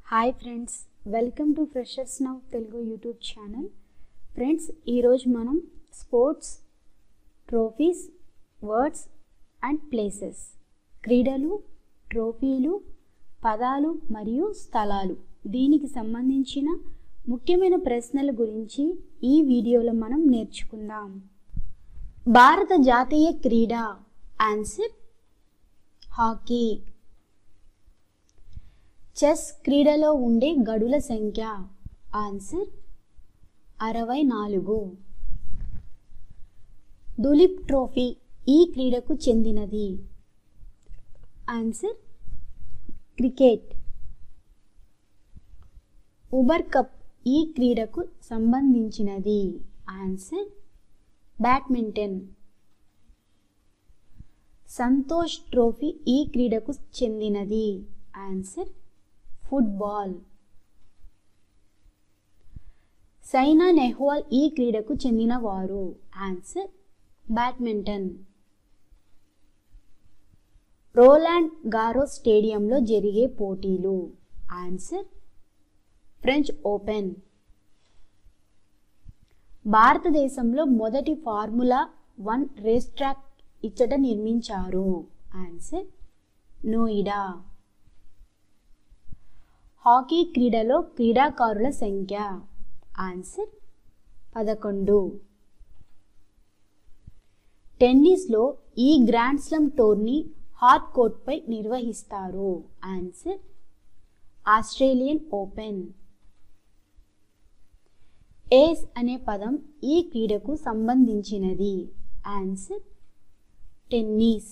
hi friends welcome to freshers now Telugu YouTube channel friends ఈరోజు మనం sports trophies words and places క్రీడలు ట్రోఫీలు పదాలు మరియు స్థలాలు దీనికి సంబంధించిన ముఖ్యమైన ప్రశ్నల గురించి ఈ వీడియోలో మనం నేర్చుకుందాం భారత జాతీయ క్రీడ ఆన్సర్ హాకీ చెస్ క్రీడలో ఉండే గడుల సంఖ్య ఆన్సర్ అరవై నాలుగు దులీప్ ట్రోఫీ ఈ క్రీడకు చెందినది ఆన్సర్ క్రికెట్ ఉబర్ కప్ ఈ క్రీడకు సంబంధించినది ఆన్సర్ బ్యాడ్మింటన్ సంతోష్ ట్రోఫీ ఈ క్రీడకు చెందినది ఆన్సర్ ఫుట్బాల్ సైనా నెహ్వాల్ ఈ క్రీడకు చెందినవారు ఆన్సర్ బ్యాడ్మింటన్ రోలాండ్ గారో స్టేడియంలో జరిగే పోటీలు ఆన్సర్ ఫ్రెంచ్ ఓపెన్ భారతదేశంలో మొదటి ఫార్ములా వన్ రేస్ ట్రాక్ ఇచ్చట నిర్మించారు ఆన్సర్ నోయిడా హాకీ క్రీడలో క్రీడాకారుల సంఖ్య ఆన్సర్ పదకొండు టెన్నిస్లో ఈ గ్రాండ్ స్లమ్ టోర్నీ హార్డ్ కోర్ట్పై నిర్వహిస్తారు ఆన్సర్ ఆస్ట్రేలియన్ ఓపెన్ ఏస్ అనే పదం ఈ క్రీడకు సంబంధించినది ఆన్సర్ టెన్నిస్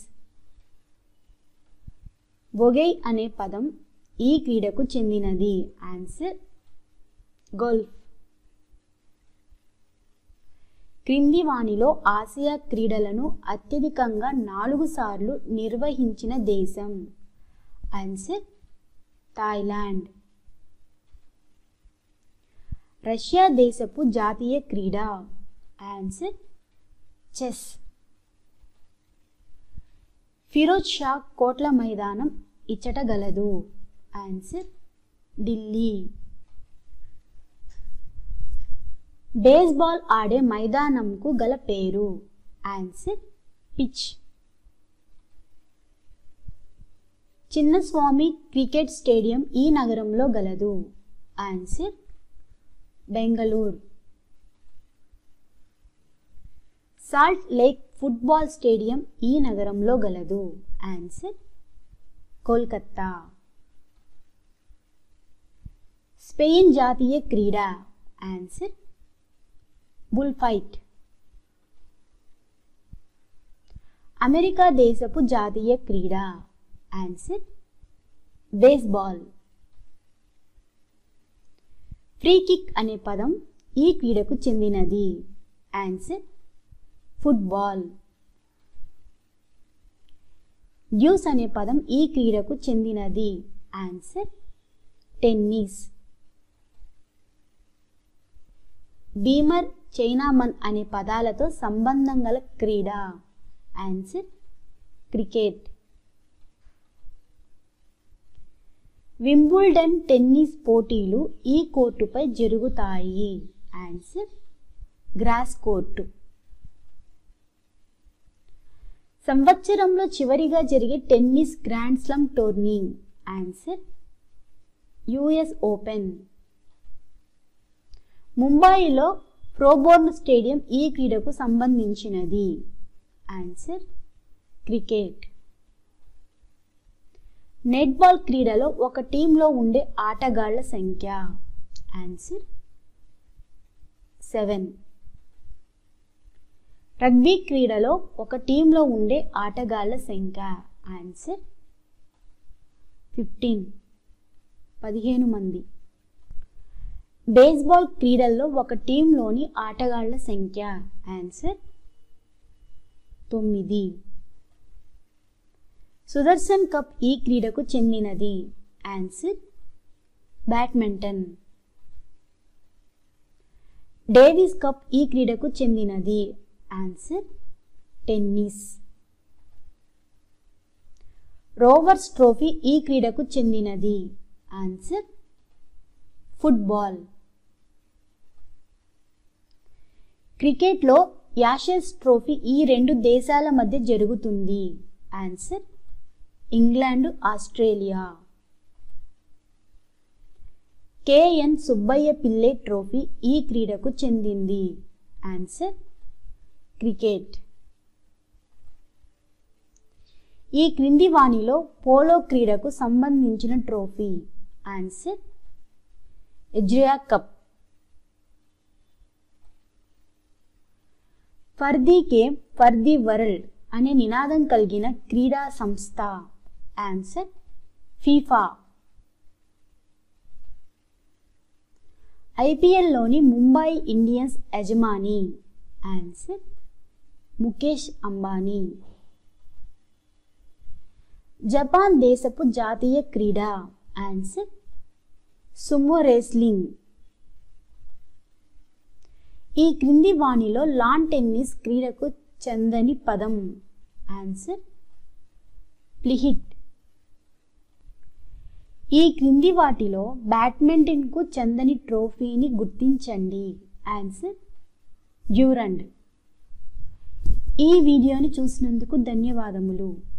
బొగై అనే పదం ఈ క్రీడకు చెందినది ఆన్సర్ గోల్ఫ్ క్రింది వానిలో ఆసియా క్రీడలను అత్యధికంగా నాలుగు సార్లు నిర్వహించిన దేశం ఆన్సర్ థాయిలాండ్ రష్యా దేశపు జాతీయ క్రీడ ఆన్సర్ చెస్ ఫిరోజ్ షా కోట్ల మైదానం ఇచ్చట గలదు ఆన్సర్ ఢిల్లీ బేస్బాల్ ఆడే మైదానంకు గల పేరు answer pitch Chinnaswamy cricket stadium ఈ నగరంలో గలదు answer Bengaluru Salt Lake football stadium ఈ నగరంలో గలదు ఆన్సర్ కోల్కత్తా స్పెయిన్ జాతీయ క్రీడ ఆన్సర్ బుల్ ఫైట్ అమెరికా దేశపు జాతీయ క్రీడ ఆన్సర్ బేస్బాల్ ఫ్రీ కిక్ అనే పదం ఈ క్రీడకు చెందినది ఆన్సర్ ఫుట్బాల్ డ్యూస్ అనే పదం ఈ క్రీడకు చెందినది ఆన్సర్ టెన్నిస్ బీమర్ చైనామన్ అనే పదాలతో సంబంధం గల క్రీడ ఆన్సర్ క్రికెట్ వింబుల్డన్ టెన్నిస్ పోటీలు ఈ కోర్టుపై జరుగుతాయి ఆన్సర్ గ్రాస్ కోర్టు సంవత్సరంలో చివరిగా జరిగే tennis grand slam tourney answer US Open ముంబాయిలో ప్రోబోర్న్ స్టేడియం ఈ క్రీడకు సంబంధించినది ఆన్సర్ క్రికెట్ నెట్బాల్ క్రీడలో ఒక టీంలో ఉండే ఆటగాళ్ల సంఖ్య ఆన్సర్ సెవెన్ రగ్బీ క్రీడలో ఒక టీంలో ఉండే ఆటగాళ్ల సంఖ్య ఆన్సర్ ఫిఫ్టీన్ పదిహేను మంది బేస్బాల్ క్రీడల్లో ఒక టీంలోని ఆటగాళ్ల సంఖ్య ఆన్సర్ తొమ్మిది సుదర్శన్ కప్ ఈ క్రీడకు చెందినది ఆన్సర్ బ్యాడ్మింటన్ డేవిస్ కప్ ఈ క్రీడకు చెందినది ఆన్సర్ టెన్నిస్ రోవర్స్ ట్రోఫీ ఈ క్రీడకు చెందినది ఆన్సర్ ఫుట్బాల్ క్రికెట్లో యాషెస్ ట్రోఫీ ఈ రెండు దేశాల మధ్య జరుగుతుంది answer England Australia K N Subbaiah Pillai trophy ఈ క్రీడకు చెందింది ఆన్సర్ క్రికెట్ ఈ క్రింది వాణిలో పోలో క్రీడకు సంబంధించిన trophy answer Ezra cup for the game for the world అనే నినాదం కలిగిన క్రీడా సంస్థ ఆన్సర్ ఫీఫా ఐపీఎల్లోని ముంబై ఇండియన్స్ యజమాని ఆన్సర్ ముఖేష్ అంబానీ జపాన్ దేశపు జాతీయ క్రీడ ఆన్సర్ సుమో రెస్లింగ్ ఈ క్రింది వాణిలో లాన్ టెన్నిస్ క్రీడకు చెందని పదం ఆన్సర్ ప్లిహిట్ ఈ క్రింది వాటిలో బ్యాడ్మింటన్కు చెందని ట్రోఫీని గుర్తించండి ఆన్సర్ డ్యూరండ్ ఈ వీడియోని చూసినందుకు ధన్యవాదములు